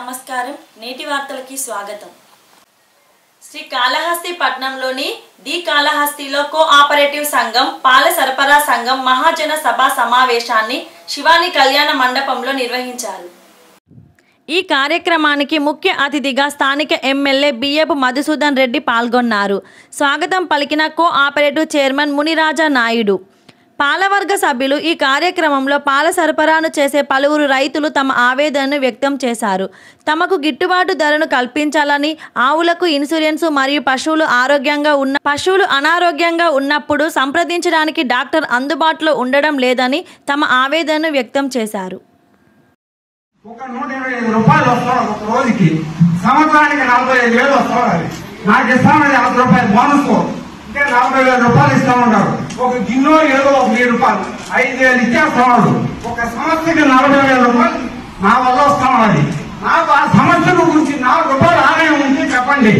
నమస్కారం నేటి వార్తలకి స్వాగతం శ్రీ కాళహస్తి పట్నంలోని ది కాళహస్తిలో కోఆపరేటివ్ సంఘం పాల సరఫరా సంఘం మహాజన సభ సమావేశాన్ని శివాని కళ్యాణ మండపంలో నిర్వహించారు ఈ కార్యక్రమానికి ముఖ్య అతిథిగా స్థానిక ఎమ్మెల్యే బియ్యపు మధుసూదన్ రెడ్డి పాల్గొన్నారు స్వాగతం పలికిన cooperative chairman Muniraja Naidu పాలవర్గ సభ్యులు ఈ కార్యక్రమంలో పాల సరఫరాను చేసే పలువురు రైతులు తమ ఆవేదనను వ్యక్తం చేశారు తమకు గిట్టుబాటు ధరను కల్పించాలని ఆవులకు ఇన్సూరెన్సు మరియు పశువులు ఆరోగ్యంగా ఉన్న పశువులు అనారోగ్యంగా ఉన్నప్పుడు సంప్రదించడానికి డాక్టర్ అందుబాటులో ఉండడం లేదని తమ ఆవేదనను వ్యక్తం చేశారు ఒక నూట ఇరవై ఐదు రూపాయలు వస్తాడు ఒక రోజుకి సంవత్సరానికి నలభై ఐదు వేలు వస్తాడు నాకు ఇస్తామని యాభై రూపాయలు బోనస్ ఇంకా నలభై వేల రూపాయలు ఇస్తా ఉంటాడు ఒక గిన్నె ఏదో ఒక వెయ్యి రూపాయలు ఐదు వేలు ఇచ్చేస్తున్నాడు ఒక సంవత్సరానికి నలభై వేల రూపాయలు నా వల్ల వస్తామన్నది నాకు ఆ సమస్యల గురించి నాలుగు రూపాయలు ఆదాయం ఉంటే చెప్పండి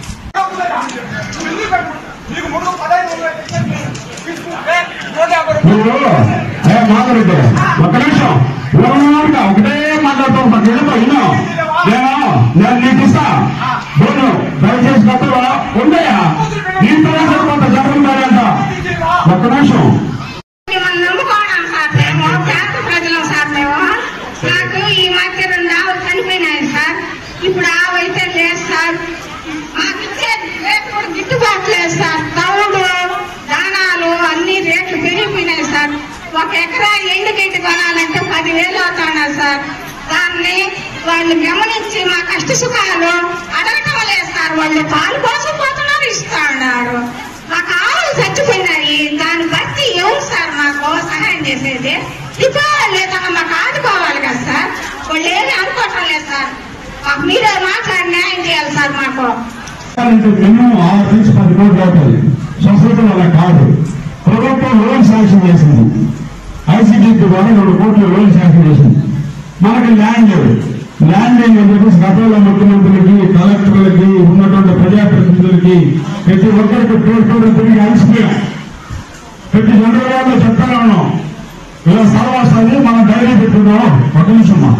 మీకు ముందు పదహైదు వందలు తీసుకుంటే నూట యాభై రూపాయలు ఏ మాట్లాడు ఒక నిమిషం ఊరుగా ఒకటే మాట్లాడుతూ ఉంటాను వెళ్ళిపో విను నేను నేను నీకు ఇస్తా బోను దయచేసి కట్టవా ఉండయా ఈ తర్వాత సరిపోతా జగన్ అంట ఒక్క నిమిషం మిమ్మల్ని నమ్ముకోవడం సార్ మేము పేద ప్రజలం సార్ మేము నాకు ఈ మధ్య రెండు ఆవులు చనిపోయినాయి సార్ ఇప్పుడు ఆవు అయితే లేదు సార్ మాకు ఇచ్చే రేట్లు కూడా గిట్టుబాటు లేదు సార్ తవుడు దానాలు అన్ని రేట్లు పెరిగిపోయినాయి సార్ ఒక ఎకరా ఎండు గడ్డి కొనాలంటే పదివేలు అవుతున్నాయి సార్ దాన్ని వాళ్ళు గమనించి మా కష్ట సుఖాలు అడగటం లేదు సార్ వాళ్ళు పాలు కోసం పోతున్నారు ఇస్తా ఉన్నారు మాకు ఆవులు చచ్చిపోయినాయి దాన్ని బట్టి ఎవరు సార్ మాకు సహాయం చేసేది ఇప్పుడు లేదన్నా మాకు ఆదుకోవాలి కదా సార్ వాళ్ళు ఏమి అనుకోవటం లేదు సార్ మాకు మీరే మాట్లాడి న్యాయం చేయాలి సార్ మాకు మినిమం ఆరు నుంచి పది కోట్లు అవుతుంది సొసైటీ వల్ల కాదు ప్రభుత్వం లోన్ శాంక్షన్ చేసింది ఐసీడీ ద్వారా రెండు కోట్లు లోన్ శాంక్షన్ చేసింది మనకి ల్యాండ్ లేదు ల్యాండ్ అని చెప్పేసి గతంలో ముఖ్యమంత్రులకి కలెక్టర్లకి ఉన్నటువంటి ప్రజాప్రతినిధులకి ప్రతి ఒక్కరికి పేరు పేరు తిరిగి అలసిపోయాం ప్రతి చంద్రబాబు చెప్తానే ఉన్నాం ఇలా స్థలం వస్తుంది మనం డైరీ పెట్టుకున్నాం ఒక నిమిషం అమ్మా.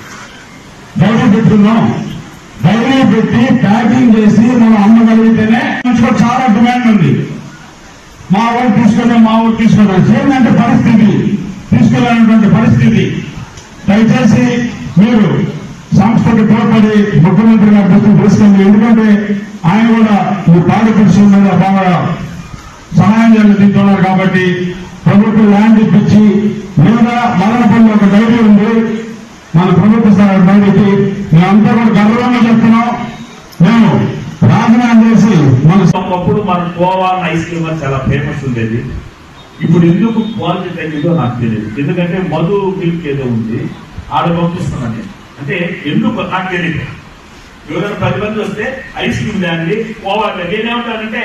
డైరీ పెట్టుకున్నాం డైరీ పెట్టి ప్యాకింగ్ చేసి మనం అమ్మగలిగితేనే మంచిగా చాలా డిమాండ్ ఉంది మా ఊరు తీసుకెళ్ళి మా ఊరు తీసుకెళ్ళాలి ఏంటంటే పరిస్థితి తీసుకెళ్ళాలనేటువంటి పరిస్థితి దయచేసి మీరు సంస్థకి తోడ్పడి ముఖ్యమంత్రి గారి దృష్టికి తీసుకెళ్ళి ఎందుకంటే ఆయన కూడా ఈ పాడి పరిశ్రమ మీద బాగా సహాయం చేయాలని తింటున్నారు కాబట్టి ప్రభుత్వం ల్యాండ్ ఇప్పించి లేదా మదనపల్లి ఒక డైరీ ఉంది మన ప్రభుత్వ స్థాయి డైరీకి మేమంతా కూడా గర్వంగా చెప్తున్నాం మేము రాజీనామా చేసి మన ఒకప్పుడు మన కోవా ఐస్ క్రీమ్ అని చాలా ఫేమస్ ఉండేది ఇప్పుడు ఎందుకు క్వాలిటీ తగ్గిందో నాకు తెలియదు ఎందుకంటే మధు మిల్క్ ఏదో ఉంది ఆడ పంపిస్తున్నాను నేను అంటే ఎందుకు నాకు తెలియదు ఎవరైనా పది మంది వస్తే ఐస్ క్రీమ్ తేండి కోవా తేండి నేనేమంటానంటే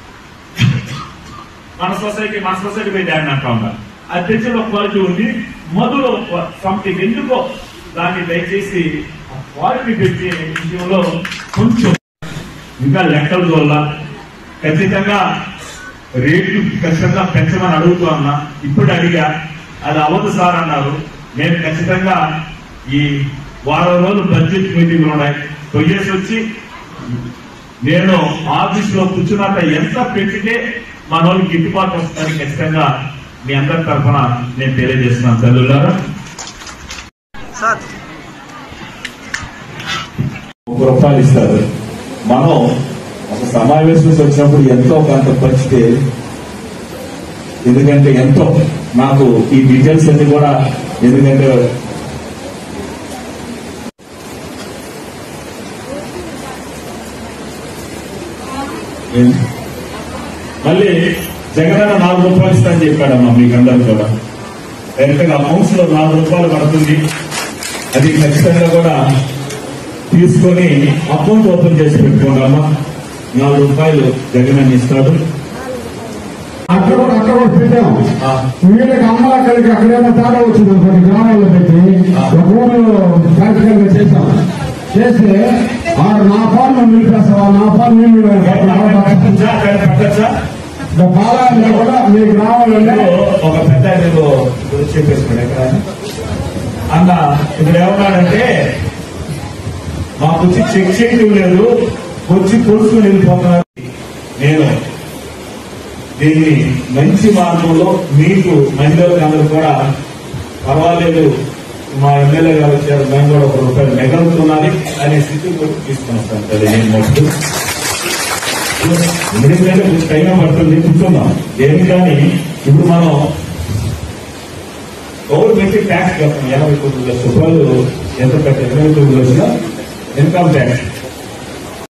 మన సొసైటీ మన సొసైటీ పోయి తేండి అంటా ఉన్నారు అది తెచ్చిన క్వాలిటీ ఉంది మధులో సంథింగ్ ఎందుకో దాన్ని దయచేసి ఆ క్వాలిటీ పెట్టే విషయంలో కొంచెం ఇంకా లెక్కల వల్ల ఖచ్చితంగా రేట్లు ఖచ్చితంగా పెంచమని అడుగుతూ ఉన్నా ఇప్పుడు అడిగా అది అవ్వదు సార్ అన్నారు నేను ఖచ్చితంగా ఈ వారం రోజులు బడ్జెట్ మీటింగ్లు ఉన్నాయి పోయేసి వచ్చి నేను ఆఫీస్ లో కూర్చున్నాక ఎంత పెంచితే మన వాళ్ళకి గిట్టుబాటు వస్తుందని ఖచ్చితంగా మీ అందరి తరఫున నేను తెలియజేస్తున్నాను తల్లులారా ఒక రూపాయలు ఇస్తారు మనం ఒక సమావేశం నుంచి వచ్చినప్పుడు ఎంతో కొంత పంచితే ఎందుకంటే ఎంతో నాకు ఈ డీటెయిల్స్ అన్ని కూడా ఎందుకంటే ఏం- మళ్ళీ జగనన్న నాలుగు రూపాయలు ఇస్తా అని చెప్పాడమ్మా మీకు అందరు కూడా డైరెక్ట్ గా అకౌంట్స్ లో నాలుగు రూపాయలు పడుతుంది అది ఖచ్చితంగా కూడా తీసుకొని అకౌంట్ ఓపెన్ చేసి పెట్టుకోండమ్మా నాలుగు రూపాయలు జగన్ ఇస్తాడు అక్కడ కూడా అక్కడ కూడా పెట్టాం ఆ, వీళ్ళకి అమ్మల అక్కడికి అక్కడేమో తేడా వచ్చింది కొన్ని గ్రామాల్లో పెట్టి ఒక ఊరిలో ప్రాక్టికల్ గా చేశాం చేస్తే ఆడు నా ఫార్మ్ నిలిపేస్తావా నా ఫార్మ్ నీళ్ళు పట్టచ్చా? పట్టచ్చా? పాలనలో కూడా మీ గ్రామంలో ఇందులో ఒక పెద్ద ఆయన ఏదో చెప్పేసుకోండి ఎక్కడ ఆయన? అన్న ఇప్పుడు ఏమన్నాడంటే మాకు వచ్చి చెక్ చేయడం లేదు వచ్చి కొడుకుని వెళ్ళిపోతున్నారు నేను దీన్ని మంచి మార్గంలో మీకు మహిళలకు అందరూ కూడా పర్వాలేదు మా ఎమ్మెల్యే గారు వచ్చారు మేము కూడా ఒక రూపాయలు మిగలుతున్నది అనే స్థితికి కూడా తీసుకొని వస్తాను కదా నేను మొదలు ఎందుకంటే కొంచెం టైం పడుతుంది కూర్చుందాం ఏమి కానీ ఇప్పుడు మనం గవర్నమెంట్ ట్యాక్స్ కడతాం ఎనభై తొమ్మిది లక్షల రూపాయలు ఎంత పెట్ట ఎనభై తొమ్మిది లక్షల ఇన్కమ్ ట్యాక్స్